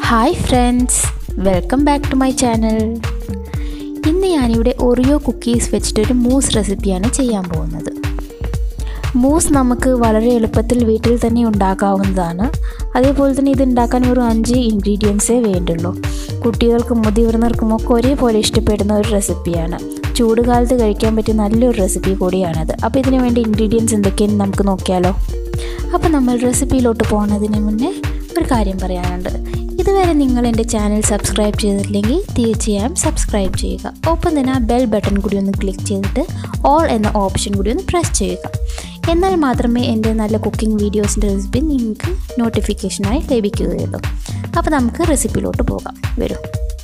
hi friends welcome back to my channel ഇന്ന് ഞാനിവിടെ Oreo cookies വെച്ചിട്ടൊരു മൂസ് റെസിപ്പിയാണ് ചെയ്യാൻ പോകുന്നത് മൂസ് നമുക്ക് വളരെ എളുപ്പത്തിൽ വീട്ടിൽ തന്നെ ഉണ്ടാക്കാവുന്നതാണ് അതേപോലെ തന്നെ ഇത് ഉണ്ടാക്കാൻ വെറും അഞ്ച് ഇൻഗ്രീഡിയൻസേ വേണ്ടുള്ളൂ കുട്ടികൾക്കും മുതിർന്നവർക്കും ഒക്കെ ഒരേപോലെ ഇഷ്ടപ്പെടുന്ന ഒരു റെസിപ്പിയാണ് ചൂടുകാലത്ത് കഴിക്കാൻ പറ്റിയ നല്ലൊരു റെസിപ്പി കൂടിയാണത് അപ്പോൾ ഇതിന് വേണ്ടി ഇൻഗ്രീഡിയൻസ് എന്തൊക്കെയെന്ന് നമുക്ക് നോക്കിയാലോ അപ്പോൾ നമ്മൾ റെസിപ്പിയിലോട്ട് പോകുന്നതിന് മുന്നേ ഒരു കാര്യം പറയാനുണ്ട് ഇതുവരെ നിങ്ങൾ എൻ്റെ ചാനൽ സബ്സ്ക്രൈബ് ചെയ്തിട്ടില്ലെങ്കിൽ തീർച്ചയായും സബ്സ്ക്രൈബ് ചെയ്യുക ഒപ്പം തന്നെ ആ ബെൽ ബട്ടൺ കൂടി ഒന്ന് ക്ലിക്ക് ചെയ്തിട്ട് ഓൾ എന്ന ഓപ്ഷൻ കൂടി ഒന്ന് പ്രസ് ചെയ്യുക എന്നാൽ മാത്രമേ എൻ്റെ നല്ല കുക്കിംഗ് വീഡിയോസിൻ്റെ റെസിപ്പി നിങ്ങൾക്ക് നോട്ടിഫിക്കേഷനായി ലഭിക്കുകയുള്ളൂ അപ്പോൾ നമുക്ക് റെസിപ്പിയിലോട്ട് പോകാം വരൂ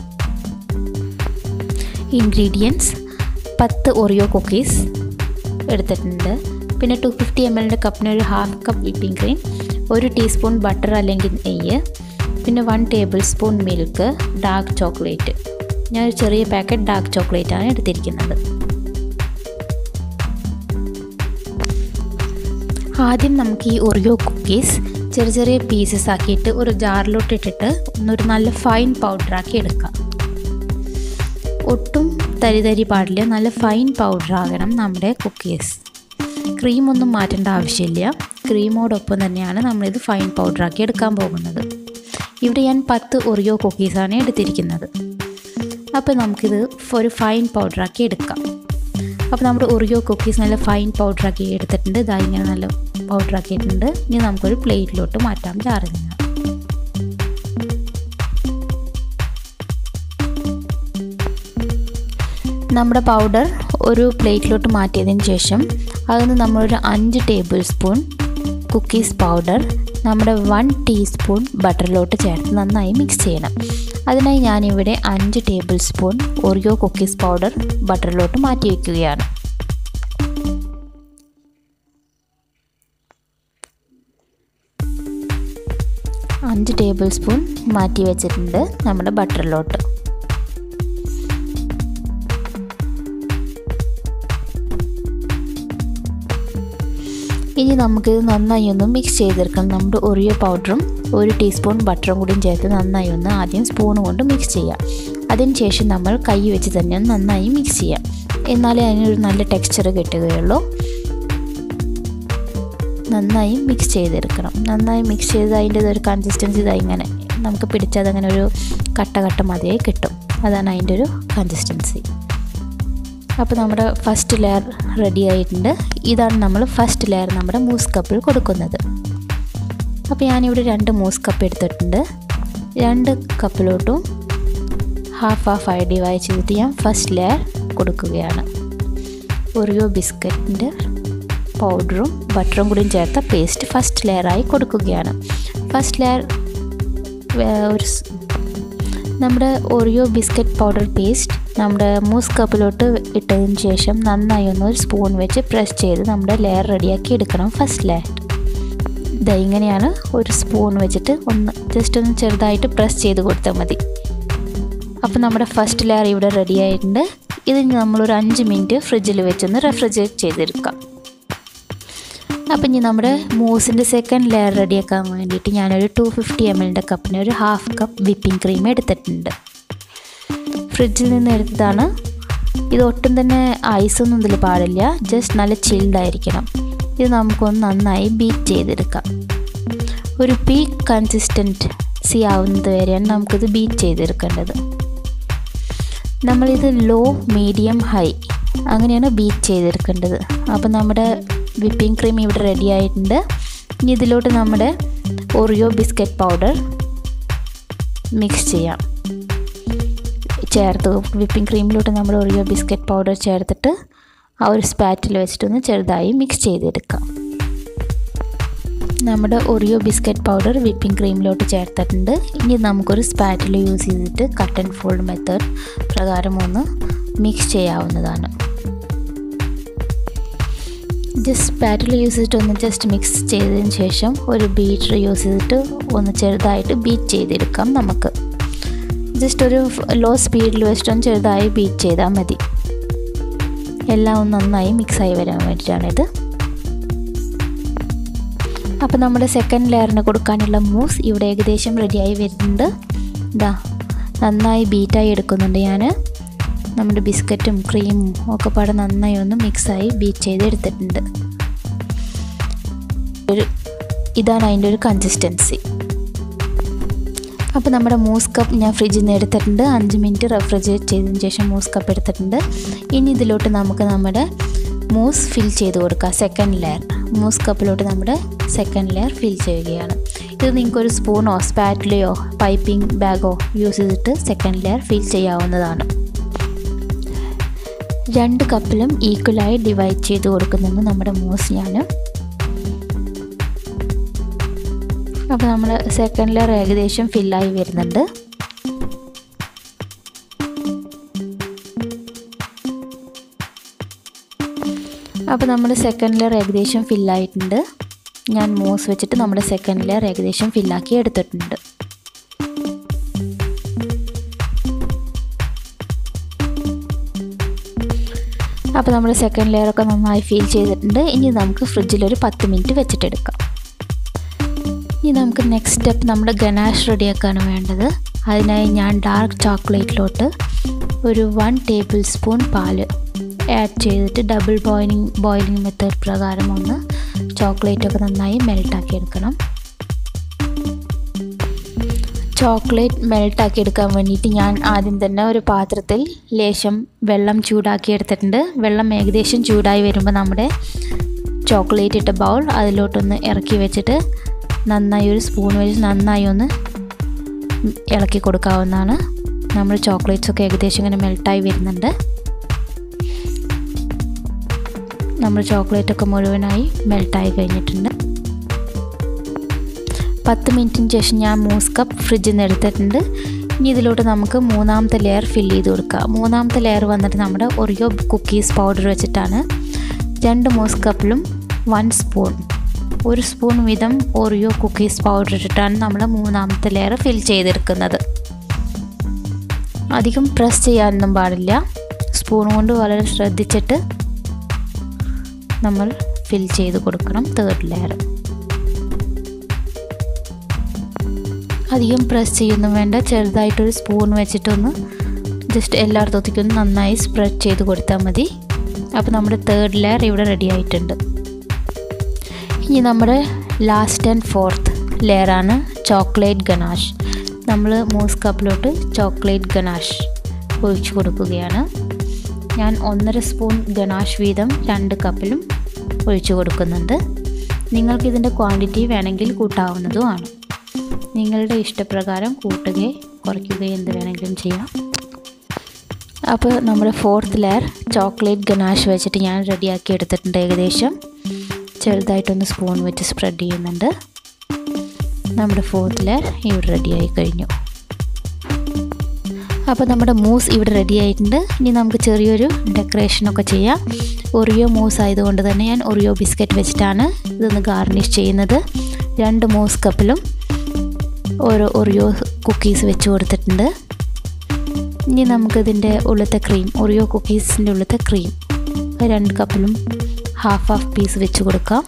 ഇൻഗ്രീഡിയൻസ് പത്ത് ഒറിയോ കുക്കീസ് എടുത്തിട്ടുണ്ട് പിന്നെ ടു ഫിഫ്റ്റി എം എല്ലിൻ്റെ കപ്പിന് ഒരു ഹാഫ് കപ്പ് വിപ്പിംഗ് ക്രീം ഒരു ടീസ്പൂൺ ബട്ടർ അല്ലെങ്കിൽ നെയ്യ് പിന്നെ one tablespoon milk dark chocolate ഞാനൊരു ചെറിയ പാക്കറ്റ് ഡാർക്ക് ചോക്ലേറ്റ് ആണ് എടുത്തിരിക്കുന്നത് ആദ്യം നമുക്ക് ഈ ഒറിയോ കുക്കീസ് ചെറിയ ചെറിയ പീസസ് ആക്കിയിട്ട് ഒരു ജാറിലോട്ട് ഇട്ടിട്ട് ഒന്നൊരു നല്ല ഫൈൻ പൗഡറാക്കി എടുക്കാം ഒട്ടും തരി തരി പാടില്ല നല്ല ഫൈൻ പൗഡർ ആകണം നമ്മുടെ കുക്കീസ് ക്രീമൊന്നും മാറ്റേണ്ട ആവശ്യമില്ല ക്രീമോടൊപ്പം തന്നെയാണ് നമ്മളിത് ഫൈൻ പൗഡറാക്കി എടുക്കാൻ പോകുന്നത് ഇവിടെ ഞാൻ പത്ത് ഒറിയോ കുക്കീസാണ് എടുത്തിരിക്കുന്നത് അപ്പോൾ നമുക്കിത് ഒരു ഫൈൻ പൗഡറാക്കി എടുക്കാം അപ്പോൾ നമ്മുടെ ഒറിയോ കുക്കീസ് നല്ല ഫൈൻ പൗഡറാക്കി എടുത്തിട്ടുണ്ട് ഇതാ ഇങ്ങനെ നല്ല പൗഡറാക്കിയിട്ടുണ്ട് ഇനി നമുക്കൊരു പ്ലേറ്റിലോട്ട് മാറ്റാം ജാറിൽ നിന്ന് നമ്മുടെ പൗഡർ ഒരു പ്ലേറ്റിലോട്ട് മാറ്റിയതിന് ശേഷം അതിന് നമ്മളൊരു അഞ്ച് ടേബിൾ സ്പൂൺ കുക്കീസ് പൗഡർ നമ്മുടെ വൺ ടീസ്പൂൺ ബട്ടറിലോട്ട് ചേർത്ത് നന്നായി മിക്സ് ചെയ്യണം അതിനായി ഞാനിവിടെ അഞ്ച് tablespoon Oreo cookies powder ബട്ടറിലോട്ട് മാറ്റി വയ്ക്കുകയാണ് അഞ്ച് ടേബിൾ സ്പൂൺ മാറ്റി വെച്ചിട്ടുണ്ട് നമ്മുടെ ബട്ടറിലോട്ട് ഇനി നമുക്കിത് നന്നായി ഒന്ന് മിക്സ് ചെയ്തെടുക്കണം നമ്മുടെ ഒറിയോ പൗഡറും ഒരു ടീസ്പൂൺ ബട്ടറും കൂടിയും ചേർത്ത് നന്നായി ഒന്ന് ആദ്യം സ്പൂൺ കൊണ്ട് മിക്സ് ചെയ്യാം അതിനുശേഷം നമ്മൾ കൈ വെച്ച് തന്നെ ഒന്ന് നന്നായി മിക്സ് ചെയ്യാം എന്നാലേ അതിനൊരു നല്ല ടെക്സ്ചർ കിട്ടുകയുള്ളൂ നന്നായി മിക്സ് ചെയ്തെടുക്കണം നന്നായി മിക്സ് ചെയ്ത് അതിൻ്റെ ഒരു കൺസിസ്റ്റൻസി ഇതായി ഇങ്ങനെ നമുക്ക് പിടിച്ചത് അങ്ങനെ ഒരു കട്ട കട്ട മതിയായി കിട്ടും അതാണ് അതിൻ്റെ ഒരു കൺസിസ്റ്റൻസി അപ്പോൾ നമ്മുടെ ഫസ്റ്റ് ലെയർ റെഡി ആയിട്ടുണ്ട് ഇതാണ് നമ്മൾ ഫസ്റ്റ് ലെയർ നമ്മുടെ മൂസ് കപ്പിൽ കൊടുക്കുന്നത് അപ്പോൾ ഞാനിവിടെ രണ്ട് മൂസ് കപ്പ് എടുത്തിട്ടുണ്ട് രണ്ട് കപ്പിലോട്ടും ഹാഫ് ഹാഫ് ആയി ഡിവൈഡ് ചെയ്തിട്ട് ഞാൻ ഫസ്റ്റ് ലെയർ കൊടുക്കുകയാണ് ഒറിയോ ബിസ്ക്കറ്റിൻ്റെ പൗഡറും ബട്ടറും കൂടിയും ചേർത്ത പേസ്റ്റ് ഫസ്റ്റ് ലെയറായി കൊടുക്കുകയാണ് ഫസ്റ്റ് ലെയർ ഒരു നമ്മുടെ ഒറിയോ ബിസ്ക്കറ്റ് പൗഡർ പേസ്റ്റ് നമ്മുടെ മൂസ് കപ്പിലോട്ട് ഇട്ടതിന് ശേഷം നന്നായി ഒന്ന് ഒരു സ്പൂൺ വെച്ച് പ്രസ് ചെയ്ത് നമ്മുടെ ലെയർ റെഡിയാക്കി എടുക്കണം ഫസ്റ്റ് ലെയർ ഇതാ ഇങ്ങനെയാണ് ഒരു സ്പൂൺ വെച്ചിട്ട് ഒന്ന് ജസ്റ്റ് ഒന്ന് ചെറുതായിട്ട് പ്രസ് ചെയ്ത് കൊടുത്താൽ മതി അപ്പോൾ നമ്മുടെ ഫസ്റ്റ് ലെയർ ഇവിടെ റെഡി ആയിട്ടുണ്ട് ഇത് നമ്മളൊരു അഞ്ച് മിനിറ്റ് ഫ്രിഡ്ജിൽ വെച്ചൊന്ന് റെഫ്രിജറേറ്റ് ചെയ്തെടുക്കാം അപ്പം ഇനി നമ്മുടെ മൂസിൻ്റെ സെക്കൻഡ് ലെയർ റെഡിയാക്കാൻ വേണ്ടിയിട്ട് ഞാനൊരു ടു ഫിഫ്റ്റി എം എല്ലിൻ്റെ കപ്പിന് ഒരു ഹാഫ് കപ്പ് വിപ്പിംഗ് ക്രീം എടുത്തിട്ടുണ്ട് ഫ്രിഡ്ജിൽ നിന്ന് എടുത്തതാണ് ഇത് ഒട്ടും തന്നെ ഐസൊന്നും ഇതിൽ പാടില്ല ജസ്റ്റ് നല്ല ചിൽഡായിരിക്കണം ഇത് നമുക്കൊന്ന് നന്നായി ബീറ്റ് ചെയ്തെടുക്കാം ഒരു പീക്ക് കൺസിസ്റ്റൻസി ആവുന്നത് വരെയാണ് നമുക്കിത് ബീറ്റ് ചെയ്തെടുക്കേണ്ടത് നമ്മളിത് ലോ മീഡിയം ഹൈ അങ്ങനെയാണ് ബീറ്റ് ചെയ്തെടുക്കേണ്ടത് അപ്പോൾ നമ്മുടെ വിപ്പിംഗ് ക്രീം ഇവിടെ റെഡി ആയിട്ടുണ്ട് ഇനി ഇതിലോട്ട് നമ്മുടെ ഒറിയോ ബിസ്ക്കറ്റ് പൗഡർ മിക്സ് ചെയ്യാം ചേർത്ത് വിപ്പിംഗ് ക്രീമിലോട്ട് നമ്മൾ ഒറിയോ ബിസ്ക്കറ്റ് പൗഡർ ചേർത്തിട്ട് ആ ഒരു സ്പാറ്റിൽ വെച്ചിട്ടൊന്ന് ചെറുതായി മിക്സ് ചെയ്തെടുക്കാം നമ്മുടെ ഒറിയോ ബിസ്ക്കറ്റ് പൗഡർ വിപ്പിംഗ് ക്രീമിലോട്ട് ചേർത്തിട്ടുണ്ട് ഇനി നമുക്കൊരു സ്പാറ്റിൽ യൂസ് ചെയ്തിട്ട് കട്ട് ആൻഡ് ഫോൾഡ് മെത്തേഡ് പ്രകാരം ഒന്ന് മിക്സ് ചെയ്യാവുന്നതാണ് ജസ്റ്റ് സ്പാറ്റിൽ യൂസ് ചെയ്തിട്ട് ഒന്ന് ജസ്റ്റ് മിക്സ് ചെയ്തതിന് ശേഷം ഒരു ബീറ്റർ യൂസ് ചെയ്തിട്ട് ഒന്ന് ചെറുതായിട്ട് ബീറ്റ് ചെയ്തെടുക്കാം നമുക്ക് ജസ്റ്റ് ഒരു ലോ സ്പീഡിൽ വെച്ചിട്ടൊന്ന് ചെറുതായി ബീറ്റ് ചെയ്താൽ മതി എല്ലാം ഒന്ന് നന്നായി മിക്സായി വരാൻ വേണ്ടിയിട്ടാണിത് അപ്പോൾ നമ്മുടെ സെക്കൻഡ് ലെയറിന് കൊടുക്കാനുള്ള മൂസ് ഇവിടെ ഏകദേശം റെഡിയായി വരുന്നുണ്ട് ഇതാ നന്നായി ബീറ്റായി എടുക്കുന്നുണ്ട് ഞാൻ നമ്മുടെ ബിസ്ക്കറ്റും ക്രീമും ഒക്കെ പാടെ നന്നായി ഒന്ന് മിക്സായി ബീറ്റ് ചെയ്ത് എടുത്തിട്ടുണ്ട് ഒരു ഇതാണ് അതിൻ്റെ ഒരു കൺസിസ്റ്റൻസി അപ്പോൾ നമ്മുടെ മൂസ് കപ്പ് ഞാൻ ഫ്രിഡ്ജിൽ നിന്ന് എടുത്തിട്ടുണ്ട് അഞ്ച് മിനിറ്റ് റെഫ്രിജറേറ്റ് ചെയ്തതിന് ശേഷം മൂസ് കപ്പ് എടുത്തിട്ടുണ്ട് ഇനി ഇതിലോട്ട് നമുക്ക് നമ്മുടെ മൂസ് ഫിൽ ചെയ്ത് കൊടുക്കുക സെക്കൻഡ് ലെയർ മൂസ് കപ്പിലോട്ട് നമ്മുടെ സെക്കൻഡ് ലെയർ ഫിൽ ചെയ്യുകയാണ് ഇത് നിങ്ങൾക്കൊരു സ്പൂണോ സ്പാറ്റിലയോ പൈപ്പിംഗ് ബാഗോ യൂസ് ചെയ്തിട്ട് സെക്കൻഡ് ലെയർ ഫിൽ ചെയ്യാവുന്നതാണ് രണ്ട് കപ്പിലും ഈക്വലായി ഡിവൈഡ് ചെയ്ത് കൊടുക്കുന്നുണ്ട് നമ്മുടെ മൂസ് ഞാൻ അപ്പോൾ നമ്മൾ സെക്കൻഡ് ലെയർ ഏകദേശം ഫില്ലായി വരുന്നുണ്ട് അപ്പോൾ നമ്മുടെ സെക്കൻഡ് ലെയർ ഏകദേശം ഫില്ലായിട്ടുണ്ട് ഞാൻ മൂസ് വെച്ചിട്ട് നമ്മുടെ സെക്കൻഡ് ലെയർ ഏകദേശം ഫില്ലാക്കി എടുത്തിട്ടുണ്ട് അപ്പോൾ നമ്മുടെ സെക്കൻഡ് ലെയറൊക്കെ നന്നായി ഫീൽ ചെയ്തിട്ടുണ്ട് ഇനി നമുക്ക് ഫ്രിഡ്ജിലൊരു പത്ത് മിനിറ്റ് വെച്ചിട്ടെടുക്കാം ഇനി നമുക്ക് നെക്സ്റ്റ് സ്റ്റെപ്പ് നമ്മുടെ ഗനാഷ് റെഡിയാക്കാണ് വേണ്ടത് അതിനായി ഞാൻ ഡാർക്ക് ചോക്ലേറ്റിലോട്ട് ഒരു വൺ ടേബിൾ സ്പൂൺ പാല് ആഡ് ചെയ്തിട്ട് ഡബിൾ ബോയിലിംഗ് ബോയിലിംഗ് മെത്തേഡ് പ്രകാരം ഒന്ന് ചോക്ലേറ്റൊക്കെ നന്നായി മെൽട്ടാക്കി എടുക്കണം ചോക്ലേറ്റ് മെൽട്ടാക്കി എടുക്കാൻ വേണ്ടിയിട്ട് ഞാൻ ആദ്യം തന്നെ ഒരു പാത്രത്തിൽ ലേശം വെള്ളം ചൂടാക്കി എടുത്തിട്ടുണ്ട് വെള്ളം ഏകദേശം ചൂടായി വരുമ്പോൾ നമ്മുടെ ചോക്ലേറ്റ് ഇട്ട ബൗൾ അതിലോട്ടൊന്ന് ഇറക്കി വെച്ചിട്ട് നന്നായി ഒരു സ്പൂൺ വെച്ച് നന്നായി ഒന്ന് ഇളക്കി കൊടുക്കാവുന്നതാണ് നമ്മൾ ചോക്ലേറ്റ്സൊക്കെ ഏകദേശം ഇങ്ങനെ മെൽട്ടായി വരുന്നുണ്ട് നമ്മൾ ചോക്ലേറ്റൊക്കെ മുഴുവനായി മെൽട്ടായി കഴിഞ്ഞിട്ടുണ്ട് പത്ത് മിനിറ്റിന് ശേഷം ഞാൻ മൂസ് കപ്പ് ഫ്രിഡ്ജിൽ നിന്ന് എടുത്തിട്ടുണ്ട് ഇനി ഇതിലോട്ട് നമുക്ക് മൂന്നാമത്തെ ലെയർ ഫില്ല് ചെയ്ത് കൊടുക്കുക മൂന്നാമത്തെ ലെയർ വന്നിട്ട് നമ്മുടെ ഒറിയോ കുക്കീസ് പൗഡർ വെച്ചിട്ടാണ് രണ്ട് മൂസ് കപ്പിലും വൺ സ്പൂൺ ഒരു സ്പൂൺ വീതം ഒറിയോ കുക്കീസ് പൗഡർ ഇട്ടിട്ടാണ് നമ്മൾ മൂന്നാമത്തെ ലെയർ ഫിൽ ചെയ്തെടുക്കുന്നത് അധികം പ്രസ് ചെയ്യാനൊന്നും പാടില്ല സ്പൂൺ കൊണ്ട് വളരെ ശ്രദ്ധിച്ചിട്ട് നമ്മൾ ഫിൽ ചെയ്ത് കൊടുക്കണം തേർഡ് ലെയർ അധികം പ്രസ് ചെയ്യൊന്നും വേണ്ട ചെറുതായിട്ടൊരു സ്പൂൺ വെച്ചിട്ടൊന്ന് ജസ്റ്റ് എല്ലായിടത്തേക്കും ഒന്ന് നന്നായി സ്പ്രെഡ് ചെയ്ത് കൊടുത്താൽ മതി അപ്പോൾ നമ്മുടെ തേർഡ് ലെയർ ഇവിടെ റെഡി ആയിട്ടുണ്ട് ഇനി നമ്മുടെ ലാസ്റ്റ് ആൻഡ് ഫോർത്ത് ലെയറാണ് ചോക്ലേറ്റ് ഗനാഷ് നമ്മൾ മൂസ് കപ്പിലോട്ട് ചോക്ലേറ്റ് ഗനാഷ് ഒഴിച്ചു കൊടുക്കുകയാണ് ഞാൻ ഒന്നര സ്പൂൺ ഗനാഷ് വീതം രണ്ട് കപ്പിലും ഒഴിച്ചു കൊടുക്കുന്നുണ്ട് നിങ്ങൾക്കിതിൻ്റെ ക്വാണ്ടിറ്റി വേണമെങ്കിൽ കൂട്ടാവുന്നതുമാണ് നിങ്ങളുടെ ഇഷ്ടപ്രകാരം കൂട്ടുകയോ കുറയ്ക്കുകയോ എന്ത് വേണമെങ്കിലും ചെയ്യാം അപ്പോൾ നമ്മുടെ ഫോർത്ത് ലെയർ ചോക്ലേറ്റ് ഗനാഷ് വെച്ചിട്ട് ഞാൻ റെഡിയാക്കി എടുത്തിട്ടുണ്ട് ഏകദേശം ചെറുതായിട്ടൊന്ന് സ്പൂൺ വെച്ച് സ്പ്രെഡ് ചെയ്യുന്നുണ്ട് നമ്മുടെ ഫോർത്ത് ലെയർ ഇവിടെ റെഡിയായി കഴിഞ്ഞു അപ്പോൾ നമ്മുടെ മൂസ് ഇവിടെ റെഡി ആയിട്ടുണ്ട് ഇനി നമുക്ക് ചെറിയൊരു ഡെക്കറേഷനൊക്കെ ചെയ്യാം ഒറിയോ മൂസ് ആയതുകൊണ്ട് തന്നെ ഞാൻ ഒറിയോ ബിസ്ക്കറ്റ് വെച്ചിട്ടാണ് ഇതൊന്ന് ഗാർണിഷ് ചെയ്യുന്നത് രണ്ട് മൂസ് കപ്പിലും ഓരോ ഒറിയോ കുക്കീസ് വെച്ച് കൊടുത്തിട്ടുണ്ട് ഇനി നമുക്കിതിൻ്റെ ഉള്ളത്തെ ക്രീം ഒറിയോ കുക്കീസിൻ്റെ ഉള്ളത്തെ ക്രീം രണ്ട് കപ്പിലും ഹാഫ് ഹാഫ് പീസ് വെച്ച് കൊടുക്കാം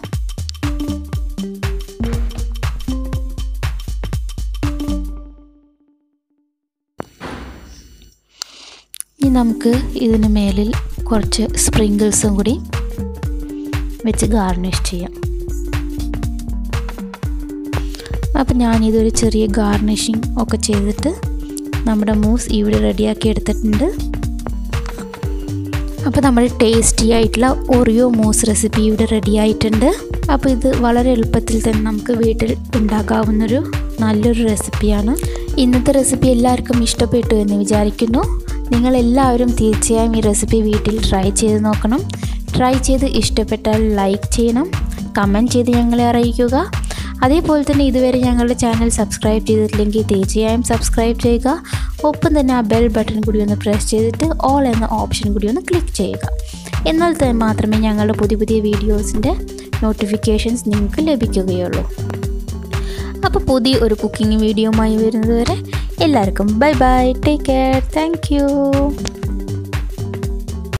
ഇനി നമുക്ക് ഇതിന് മേലിൽ കുറച്ച് സ്പ്രിങ്കിൾസും കൂടി വെച്ച് ഗാർണിഷ് ചെയ്യാം അപ്പം ഞാനിതൊരു ചെറിയ ഗാർണിഷിങ് ഒക്കെ ചെയ്തിട്ട് നമ്മുടെ മൂസ് ഇവിടെ റെഡിയാക്കി എടുത്തിട്ടുണ്ട് അപ്പോൾ നമ്മുടെ ടേസ്റ്റി ആയിട്ടുള്ള ഒറിയോ മൂസ് റെസിപ്പി ഇവിടെ റെഡി ആയിട്ടുണ്ട് അപ്പോൾ ഇത് വളരെ എളുപ്പത്തിൽ തന്നെ നമുക്ക് വീട്ടിൽ ഉണ്ടാക്കാവുന്നൊരു നല്ലൊരു റെസിപ്പിയാണ് ഇന്നത്തെ റെസിപ്പി എല്ലാവർക്കും ഇഷ്ടപ്പെട്ടു എന്ന് വിചാരിക്കുന്നു നിങ്ങളെല്ലാവരും തീർച്ചയായും ഈ റെസിപ്പി വീട്ടിൽ ട്രൈ ചെയ്ത് നോക്കണം ട്രൈ ചെയ്ത് ഇഷ്ടപ്പെട്ടാൽ ലൈക്ക് ചെയ്യണം കമൻറ്റ് ചെയ്ത് ഞങ്ങളെ അറിയിക്കുക അതേപോലെ തന്നെ ഇതുവരെ ഞങ്ങളുടെ ചാനൽ സബ്സ്ക്രൈബ് ചെയ്തിട്ടില്ലെങ്കിൽ തീർച്ചയായും സബ്സ്ക്രൈബ് ചെയ്യുക ഒപ്പം തന്നെ ആ ബെൽ ബട്ടൺ കൂടി ഒന്ന് പ്രസ് ചെയ്തിട്ട് ഓൾ എന്ന ഓപ്ഷൻ കൂടി ഒന്ന് ക്ലിക്ക് ചെയ്യുക എന്നാൽ തന്നെ മാത്രമേ ഞങ്ങളുടെ പുതിയ പുതിയ വീഡിയോസിൻ്റെ നോട്ടിഫിക്കേഷൻസ് നിങ്ങൾക്ക് ലഭിക്കുകയുള്ളൂ അപ്പോൾ പുതിയ ഒരു കുക്കിംഗ് വീഡിയോയുമായി വരുന്നതുവരെ എല്ലാവർക്കും bye bye take care thank U